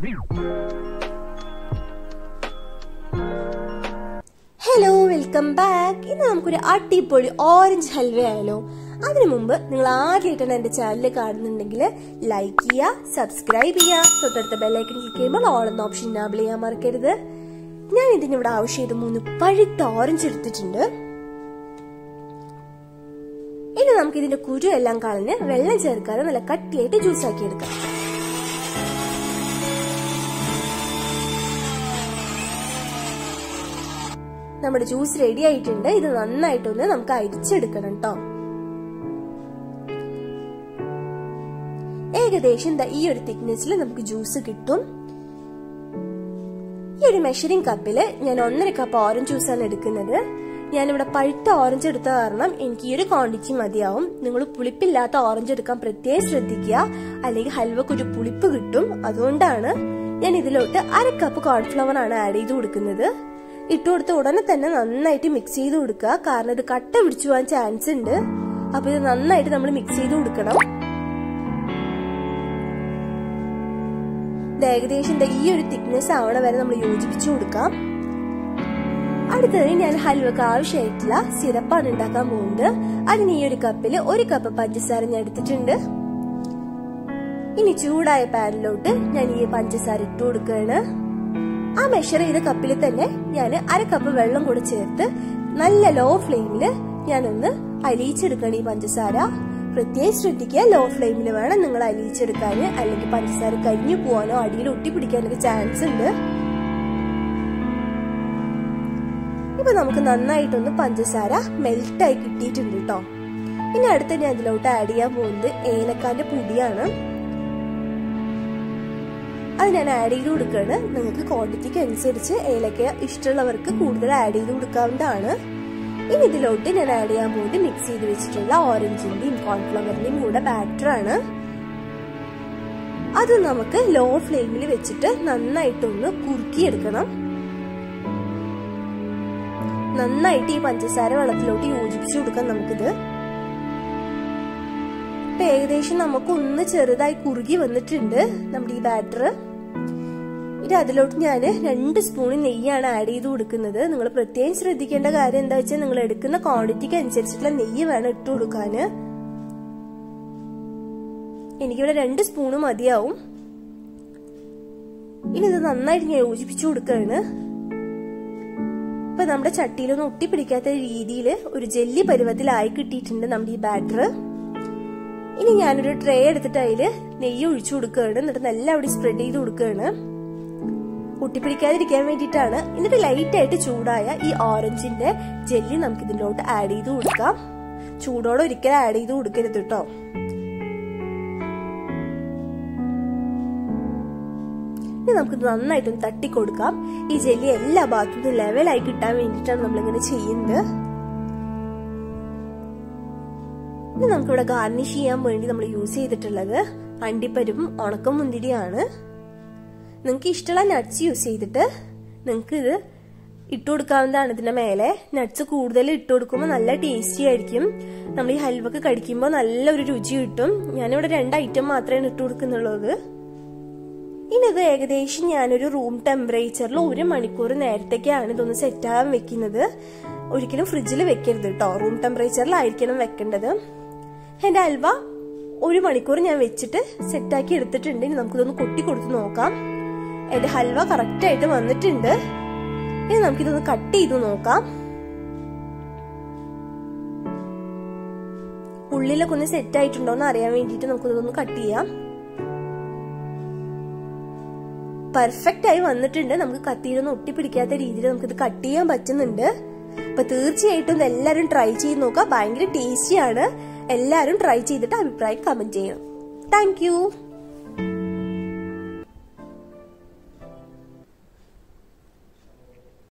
hello welcome back ഇന്ന് നമുക്കൊരു അടിപൊളി ഓറഞ്ച് ഹൽവ ആയാലോ അതിനു മുമ്പ് നിങ്ങൾ ആദ്യമായിട്ടാണ് എന്റെ ചാനൽ കാണുന്നുണ്ടെങ്കിൽ ലൈക്ക് ചെയ്യുക സബ്സ്ക്രൈബ് ചെയ്യുക തൊട്ടടുത്ത ബെല്ലൈക്കൺ ക്ലിക്ക് ചെയ്യുമ്പോൾ ഓൾ എന്ന ഓപ്ഷൻ ഇനാബിൾ ചെയ്യാൻ മറക്കരുത് ഞാൻ ഇതിന് ഇവിടെ ആവശ്യം ചെയ്ത് മൂന്ന് പഴുത്ത ഓറഞ്ച് എടുത്തിട്ടുണ്ട് ഇനി നമുക്ക് ഇതിന്റെ കുരു എല്ലാം കളഞ്ഞ് വെള്ളം ചേർക്കാതെ നല്ല കട്ടിയായിട്ട് ജ്യൂസ് ആക്കി എടുക്കാം നമ്മുടെ ജ്യൂസ് റെഡി ആയിട്ടുണ്ട് ഇത് നന്നായിട്ടൊന്ന് നമുക്ക് അരിച്ചെടുക്കണം കേട്ടോ ഏകദേശം ദാ ഈ ഒരു തിക്നെസ്സിൽ നമുക്ക് ജ്യൂസ് കിട്ടും ഈ ഒരു മെഷറിംഗ് കപ്പില് ഞാൻ ഒന്നര കപ്പ് ഓറഞ്ച് ജ്യൂസാണ് എടുക്കുന്നത് ഞാനിവിടെ പഴുത്ത ഓറഞ്ച് എടുത്ത കാരണം എനിക്ക് ഈ ഒരു ക്വാണ്ടിറ്റി മതിയാവും നിങ്ങൾ പുളിപ്പില്ലാത്ത ഓറഞ്ച് എടുക്കാൻ പ്രത്യേകം ശ്രദ്ധിക്കുക അല്ലെങ്കിൽ ഹൽവക്ക് ഒരു പുളിപ്പ് കിട്ടും അതുകൊണ്ടാണ് ഞാൻ ഇതിലോട്ട് അര കപ്പ് കോൺഫ്ലവർ ആണ് ആഡ് ചെയ്ത് കൊടുക്കുന്നത് ഇട്ട് കൊടുത്ത ഉടനെ തന്നെ നന്നായിട്ട് മിക്സ് ചെയ്ത് കൊടുക്കുക കാരണം ഇത് കട്ട പിടിച്ചു പോകാൻ ചാൻസ് ഉണ്ട് അപ്പൊ ഇത് നന്നായിട്ട് നമ്മൾ മിക്സ് ചെയ്ത് കൊടുക്കണം ഇത് ഏകദേശം ഈ ഒരു തിക്നെസ് ആവണ വരെ നമ്മൾ യോജിപ്പിച്ചു കൊടുക്കാം അടുത്തത് ഞാൻ ഹൽവക്ക് ആവശ്യമായിട്ടുള്ള സിറപ്പാണ് ഉണ്ടാക്കാൻ പോകുന്നത് അതിന് ഈ ഒരു കപ്പിൽ ഒരു കപ്പ് പഞ്ചസാര ഞാൻ എടുത്തിട്ടുണ്ട് ഇനി ചൂടായ പാനിലോട്ട് ഞാൻ ഈ പഞ്ചസാര ഇട്ട് കൊടുക്കുകയാണ് ആ മെഷർ ചെയ്ത കപ്പിൽ തന്നെ ഞാൻ അര കപ്പ് വെള്ളം കൂടെ ചേർത്ത് നല്ല ലോ ഫ്ലെയിമിൽ ഞാനൊന്ന് അലിയിച്ചെടുക്കണം ഈ പഞ്ചസാര പ്രത്യേകം ശ്രദ്ധിക്കുക ലോ ഫ്ലെയിമിൽ വേണം നിങ്ങൾ അലിയിച്ചെടുക്കാൻ അല്ലെങ്കിൽ പഞ്ചസാര കരിഞ്ഞു പോകാനോ അടിയിൽ ഒട്ടിപ്പിടിക്കാനൊക്കെ ചാൻസ് ഉണ്ട് ഇപ്പൊ നമുക്ക് നന്നായിട്ടൊന്ന് പഞ്ചസാര മെൽറ്റായി കിട്ടിയിട്ടുണ്ട് കേട്ടോ ഇനി അടുത്ത ഞാൻ അതിലോട്ട് ആഡ് ചെയ്യാൻ പോകുന്നത് ഏലക്കാന്റെ പൊടിയാണ് അത് ഞാൻ ആഡ് ചെയ്ത് കൊടുക്കുകയാണ് നിങ്ങൾക്ക് ക്വാണ്ടിറ്റിക്ക് അനുസരിച്ച് ഏലക്ക ഇഷ്ടമുള്ളവർക്ക് കൂടുതൽ ആഡ് ചെയ്ത് കൊടുക്കാവുന്നതാണ് ഇനി ഇതിലോട്ട് ഞാൻ ആഡ് ചെയ്യാൻ പോകുന്നത് മിക്സ് ചെയ്ത് വെച്ചിട്ടുള്ള ഓറഞ്ചിന്റെയും കോൺഫ്ലവറിന്റെയും കൂടെ ബാറ്റർ ആണ് അത് നമുക്ക് ലോ ഫ്ലെയിമിൽ വെച്ചിട്ട് നന്നായിട്ടൊന്ന് കുറുക്കിയെടുക്കണം നന്നായിട്ട് ഈ പഞ്ചസാര വെള്ളത്തിലോട്ട് യോജിപ്പിച്ചു കൊടുക്കാം നമുക്കിത് ഇപ്പൊ ഏകദേശം നമുക്ക് ഒന്ന് ചെറുതായി കുറുകി വന്നിട്ടുണ്ട് നമ്മുടെ ഈ ബാറ്റർ ഇനി അതിലോട്ട് ഞാൻ രണ്ട് സ്പൂൺ നെയ്യാണ് ആഡ് ചെയ്ത് കൊടുക്കുന്നത് നിങ്ങൾ പ്രത്യേകം ശ്രദ്ധിക്കേണ്ട കാര്യം എന്താ വെച്ചാൽ നിങ്ങൾ എടുക്കുന്ന ക്വാണ്ടിറ്റിക്ക് അനുസരിച്ചിട്ടുള്ള നെയ്യ് വേണം ഇട്ട് കൊടുക്കാന് എനിക്കിവിടെ രണ്ട് സ്പൂണ് മതിയാവും ഇനി ഇത് നന്നായിട്ട് ഞാൻ യോജിപ്പിച്ചു കൊടുക്കുകയാണ് ഇപ്പൊ നമ്മുടെ ചട്ടിയിലൊന്നും ഒട്ടിപ്പിടിക്കാത്ത രീതിയിൽ ഒരു ജെല്ലി പരുവത്തിലായി കിട്ടിയിട്ടുണ്ട് നമ്മുടെ ഈ ബാറ്റർ ഇനി ഞാനൊരു ട്രേ എടുത്തിട്ട് അതില് നെയ്യ് ഒഴിച്ചു കൊടുക്കുകയാണ് എന്നിട്ട് നല്ല അവിടെ സ്പ്രെഡ് ചെയ്ത് കൊടുക്കുകയാണ് ഒട്ടിപ്പിടിക്കാതിരിക്കാൻ വേണ്ടിയിട്ടാണ് എന്നിട്ട് ലൈറ്റ് ആയിട്ട് ചൂടായ ഈ ഓറഞ്ചിന്റെ ജെല്ലി നമുക്ക് ഇതിലോട്ട് ആഡ് ചെയ്ത് കൊടുക്കാം ചൂടോടെ ഒരിക്കലും ആഡ് ചെയ്ത് കൊടുക്കരുത് കേട്ടോ ഇനി നമുക്ക് നന്നായിട്ടൊന്ന് തട്ടിക്കൊടുക്കാം ഈ ജെല്ലി എല്ലാ ഭാഗത്തും ലെവലായി കിട്ടാൻ വേണ്ടിയിട്ടാണ് നമ്മളിങ്ങനെ ചെയ്യുന്നത് ഇനി നമുക്കിവിടെ ഗാർണിഷ് ചെയ്യാൻ വേണ്ടി നമ്മൾ യൂസ് ചെയ്തിട്ടുള്ളത് അണ്ടിപ്പരിപ്പും ഉണക്കമുന്തിരിയാണ് നിങ്ങൾക്ക് ഇഷ്ടമുള്ള നട്ട്സ് യൂസ് ചെയ്തിട്ട് നിങ്ങൾക്ക് ഇത് ഇട്ട് കൊടുക്കാവുന്നതാണ് ഇതിന്റെ മേലെ നട്ട്സ് കൂടുതൽ ഇട്ട് കൊടുക്കുമ്പോൾ നല്ല ടേസ്റ്റി ആയിരിക്കും നമ്മൾ ഈ ഹൽവക്ക് കടിക്കുമ്പോൾ നല്ലൊരു രുചി കിട്ടും ഞാനിവിടെ രണ്ട് ഐറ്റം മാത്രമേ ഇട്ട് കൊടുക്കുന്നുള്ളത് ഇനി ഇത് ഏകദേശം ഞാനൊരു റൂം ടെമ്പറേച്ചറിൽ ഒരു മണിക്കൂർ നേരത്തേക്കാണ് ഇതൊന്ന് സെറ്റ് ആവാൻ വെക്കുന്നത് ഒരിക്കലും ഫ്രിഡ്ജിൽ വെക്കരുത് കേട്ടോ റൂം ടെമ്പറേച്ചറിലായിരിക്കണം വെക്കേണ്ടത് എന്റെ അൽവ ഒരു മണിക്കൂർ ഞാൻ വെച്ചിട്ട് സെറ്റാക്കി എടുത്തിട്ടുണ്ട് ഇനി നമുക്കിതൊന്ന് കൊട്ടി കൊടുത്ത് നോക്കാം എന്റെ ഹൽവ കറക്റ്റ് ആയിട്ട് വന്നിട്ടുണ്ട് ഇനി നമുക്കിതൊന്ന് കട്ട് ചെയ്ത് നോക്കാം ഉള്ളിലൊക്കെ ഒന്ന് സെറ്റ് ആയിട്ടുണ്ടോ എന്ന് അറിയാൻ വേണ്ടിയിട്ട് നമുക്കിതൊന്ന് കട്ട് ചെയ്യാം പെർഫെക്റ്റ് ആയി വന്നിട്ടുണ്ട് നമുക്ക് കത്തിയിലൊന്നും ഒട്ടിപ്പിടിക്കാത്ത രീതിയിൽ നമുക്കിത് കട്ട് ചെയ്യാൻ പറ്റുന്നുണ്ട് അപ്പൊ തീർച്ചയായിട്ടും ഇത് എല്ലാവരും ട്രൈ ചെയ്ത് നോക്കുക ഭയങ്കര ടേസ്റ്റിയാണ് എല്ലാവരും ട്രൈ ചെയ്തിട്ട് അഭിപ്രായം കമന്റ് ചെയ്യണം താങ്ക്